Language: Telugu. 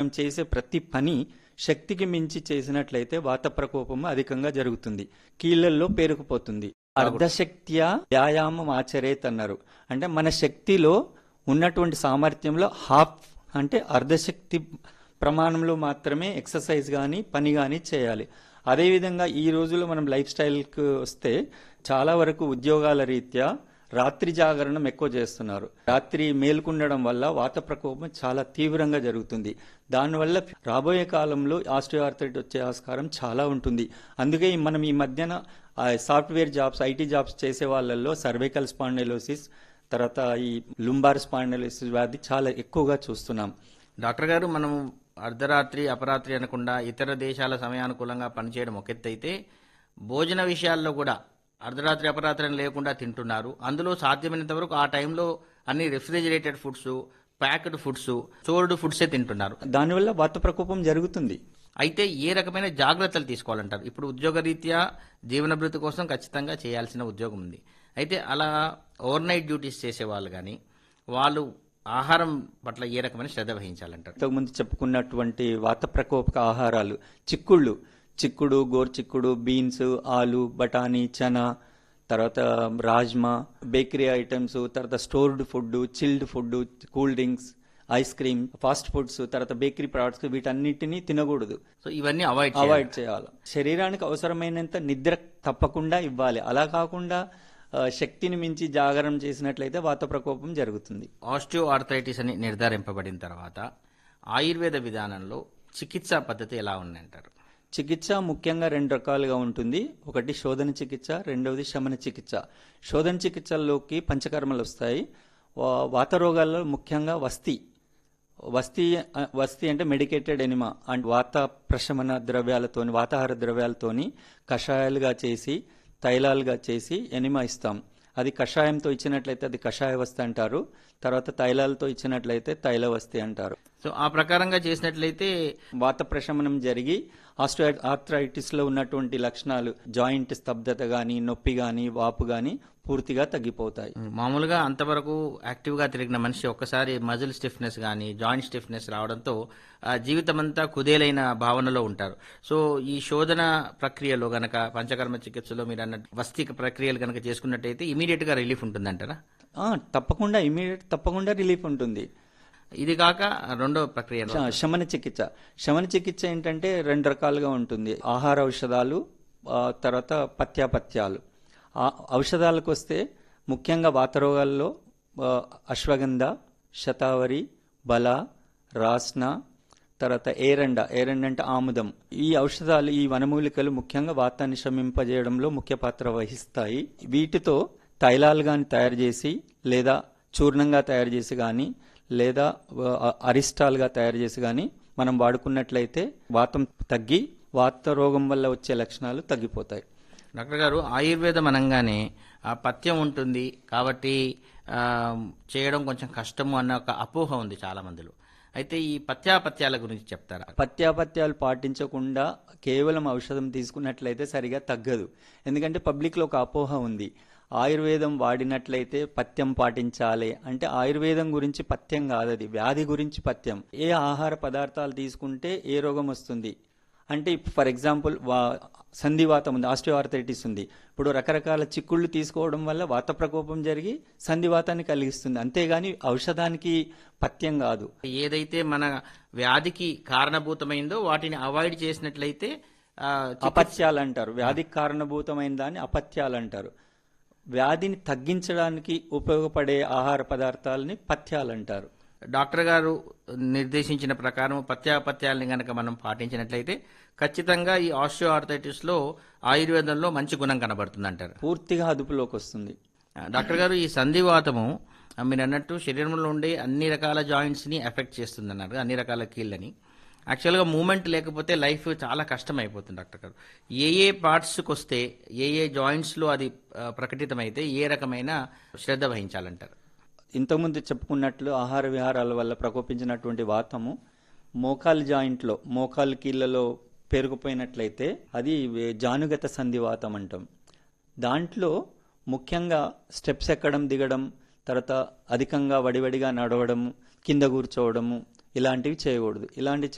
చేసే ప్రతి పని శక్తికి మించి చేసినట్లయితే వాత ప్రకోపం అధికంగా జరుగుతుంది కీళ్ళల్లో పేరుకుపోతుంది అర్ధశక్త్యా వ్యాయామం ఆచరేత్ అన్నారు అంటే మన శక్తిలో ఉన్నటువంటి సామర్థ్యంలో హాఫ్ అంటే అర్ధశక్తి ప్రమాణంలో మాత్రమే ఎక్సర్సైజ్ కానీ పని కానీ చేయాలి అదేవిధంగా ఈ రోజుల్లో మనం లైఫ్ స్టైల్కి వస్తే చాలా వరకు ఉద్యోగాల రీత్యా రాత్రి జాగరణం ఎక్కువ చేస్తున్నారు రాత్రి మేల్కొండడం వల్ల వాత ప్రకోపం చాలా తీవ్రంగా జరుగుతుంది దానివల్ల రాబోయే కాలంలో ఆస్ట్రియోఆర్థరైట్ వచ్చే ఆస్కారం చాలా ఉంటుంది అందుకే మనం ఈ మధ్యన ఆ సాఫ్ట్వేర్ జాబ్స్ ఐటీ జాబ్స్ చేసే వాళ్ళల్లో సర్వైకల్ స్పాండైలోసిస్ తర్వాత ఈ లుంబార్ స్పాండైలోసిస్ వ్యాధి చాలా ఎక్కువగా చూస్తున్నాం డాక్టర్ గారు మనం అర్ధరాత్రి అపరాత్రి అనకుండా ఇతర దేశాల సమయానుకూలంగా పనిచేయడం ఒక ఎత్తు అయితే భోజన విషయాల్లో కూడా అర్ధరాత్రి అపరాత్రి అని లేకుండా తింటున్నారు అందులో సాధ్యమైనంత వరకు ఆ టైంలో అన్ని refrigerated foods packed foods stored ఫుడ్సే తింటున్నారు దానివల్ల వాత ప్రకోపం జరుగుతుంది అయితే ఏ రకమైన జాగ్రత్తలు తీసుకోవాలంటారు ఇప్పుడు ఉద్యోగరీత్యా జీవనభృతి కోసం ఖచ్చితంగా చేయాల్సిన ఉద్యోగం ఉంది అయితే అలా ఓవర్ నైట్ డ్యూటీస్ చేసే వాళ్ళు కానీ వాళ్ళు ఆహారం పట్ల ఏ రకమైన శ్రద్ధ వహించాలంటారు ఇంతకుముందు చెప్పుకున్నటువంటి వాత ప్రకోపక ఆహారాలు చిక్కుళ్ళు చిక్కుడు గోర్చిక్కుడు బీన్స్ ఆలు బఠానీ చనా తర్వాత రాజ్మా బేకరీ ఐటమ్స్ తర్వాత stored food chilled food cool drinks ice cream fast foods తర్వాత బేకరీ ప్రొడక్ట్స్ వీటన్నిటిని తినకూడదు సో ఇవన్నీ అవాయిడ్ అవాయిడ్ చేయాలి శరీరానికి అవసరమైనంత నిద్ర తప్పకుండా ఇవ్వాలి అలా కాకుండా ఆ, శక్తిని మించి జాగరణ చేసినట్లయితే వాత ప్రకోపం జరుగుతుంది ఆస్టియో ఆర్థరైటిస్ అని నిర్ధారింపబడిన తర్వాత ఆయుర్వేద విధానంలో చికిత్సా పద్ధతి ఎలా ఉందంటారు చికిత్స ముఖ్యంగా రెండు రకాలుగా ఉంటుంది ఒకటి శోధన చికిత్స రెండవది శమన చికిత్స శోధన చికిత్సల్లోకి పంచకర్మలు వస్తాయి వా- వాత రోగాల్లో ముఖ్యంగా వస్తి వస్తి వస్తి అంటే మెడికేటెడ్ ఎనిమా అండ్ వాత ప్రశమన ద్రవ్యాలతోని వాతాహార ద్రవ్యాలతోని కషాయాలుగా చేసి తైలాలుగా చేసి ఎనిమా ఇస్తాం అది కషాయంతో ఇచ్చినట్లయితే అది కషాయ వస్తి అంటారు తర్వాత తైలాలతో ఇచ్చినట్లయితే తైల వస్తి అంటారు సో ఆ ప్రకారంగా చేసినట్లయితే వాత ప్రశమనం జరిగి ఆస్ట్రో ఆర్థరైటిస్ లో ఉన్నటువంటి లక్షణాలు జాయింట్ స్తబ్దత గాని నొప్పి గాని వాపు గాని పూర్తిగా తగ్గిపోతాయి మామూలుగా అంతవరకు యాక్టివ్గా తిరిగిన మనిషి ఒక్కసారి మజిల్ స్టిఫ్నెస్ కానీ జాయింట్ స్టిఫ్నెస్ రావడంతో ఆ జీవితం అంతా కుదేలైన భావనలో ఉంటారు సో ఈ శోధన ప్రక్రియలో గనక పంచకర్మ చికిత్సలో మీరు అన్న వస్తీ ప్రక్రియలు గనక చేసుకున్నట్టయితే ఇమీడియట్ గా రిలీఫ్ ఉంటుందంటారా ఆ, తప్పకుండా ఇమీడియట్ తప్పకుండా రిలీఫ్ ఉంటుంది ఇది కాక రెండో ప్రక్రియ శ- శమన చికిత్స శమన చికిత్స ఏంటంటే రెండు రకాలుగా ఉంటుంది ఆహార ఔషధాలు ఆ, తర్వాత పత్యాపత్యాలు ఆ ఔషధాలకు వస్తే ముఖ్యంగా వాతరోగాల్లో ఆ, అశ్వగంధ శతావరి బల రాస్న తర్వాత ఏరండ ఏరండ అంటే ఆముదం ఈ ఔషధాలు ఈ వనమూలికలు ముఖ్యంగా వాతాన్ని శమింపజేయడంలో ముఖ్య పాత్ర వహిస్తాయి వీటితో తైలాలు కానీ తయారు చేసి లేదా చూర్ణంగా తయారు చేసి కానీ లేదా ఆ, అరిస్టాల్గా తయారు చేసి కానీ మనం వాడుకున్నట్లయితే వాతం తగ్గి వాత రోగం వల్ల వచ్చే లక్షణాలు తగ్గిపోతాయి డాక్టర్ గారు ఆయుర్వేదం అనగానే ఆ పథ్యం ఉంటుంది కాబట్టి ఆ, చేయడం కొంచెం కష్టము అన్న ఒక అపోహ ఉంది చాలా మందిలో అయితే ఈ పథ్యాపత్యాల గురించి చెప్తారా పత్యాపత్యాలు పాటించకుండా కేవలం ఔషధం తీసుకున్నట్లయితే సరిగా తగ్గదు ఎందుకంటే పబ్లిక్లో ఒక అపోహ ఉంది ఆయుర్వేదం వాడినట్లయితే పథ్యం పాటించాలి అంటే ఆయుర్వేదం గురించి పథ్యం కాదు అది వ్యాధి గురించి పథ్యం ఏ ఆహార పదార్థాలు తీసుకుంటే ఏ రోగం వస్తుంది అంటే ఫర్ ఎగ్జాంపుల్ వా సంధివాతం ఉంది ఆస్టియోఆర్థరైటిస్ ఉంది ఇప్పుడు రకరకాల చిక్కుళ్ళు తీసుకోవడం వల్ల వాత ప్రకోపం జరిగి సంధివాతాన్ని కలిగిస్తుంది అంతేగాని ఔషధానికి పథ్యం కాదు ఏదైతే మన వ్యాధికి కారణభూతమైందో వాటిని అవాయిడ్ చేసినట్లయితే ఆ, అపత్యాలు అంటారు వ్యాధికి కారణభూతమైన దాన్ని అపత్యాలు అంటారు వ్యాధిని తగ్గించడానికి ఉపయోగపడే ఆహార పదార్థాలని పథ్యాలు అంటారు డాక్టర్ గారు నిర్దేశించిన ప్రకారం పత్యాపత్యాలని గనక మనం పాటించినట్లయితే ఖచ్చితంగా ఈ ఆస్టియో ఆర్థరైటిస్ లో ఆయుర్వేదంలో మంచి గుణం కనబడుతుంది అంటారు పూర్తిగా అదుపులోకి వస్తుంది డాక్టర్ గారు ఈ సంధివాతము ఆ, మీరు అన్నట్టు శరీరంలో ఉండే అన్ని రకాల జాయింట్స్ ని ఎఫెక్ట్ చేస్తుంది అన్నారు అన్ని రకాల కీళ్ళని యాక్చువల్గా మూమెంట్ లేకపోతే లైఫ్ చాలా కష్టం అయిపోతుంది డాక్టర్ గారు ఏ ఏ పార్ట్స్కి వస్తే ఏ ఏ జాయింట్స్లో అది ఆ, ప్రకటితమైతే ఏ రకమైన శ్రద్ధ వహించాలంటారు ఇంతకుముందు చెప్పుకున్నట్లు ఆహార విహారాల వల్ల ప్రకోపించినటువంటి వాతము మోకాలు జాయింట్లో మోకాలు కీళ్ళలో పేరుకుపోయినట్లయితే అది వే- జానుగత సంధివాతం అంటాం దాంట్లో ముఖ్యంగా స్టెప్స్ ఎక్కడం దిగడం తర్వాత అధికంగా వడివడిగా నడవడము కింద కూర్చోవడము ఇలాంటివి చేయకూడదు ఇలాంటి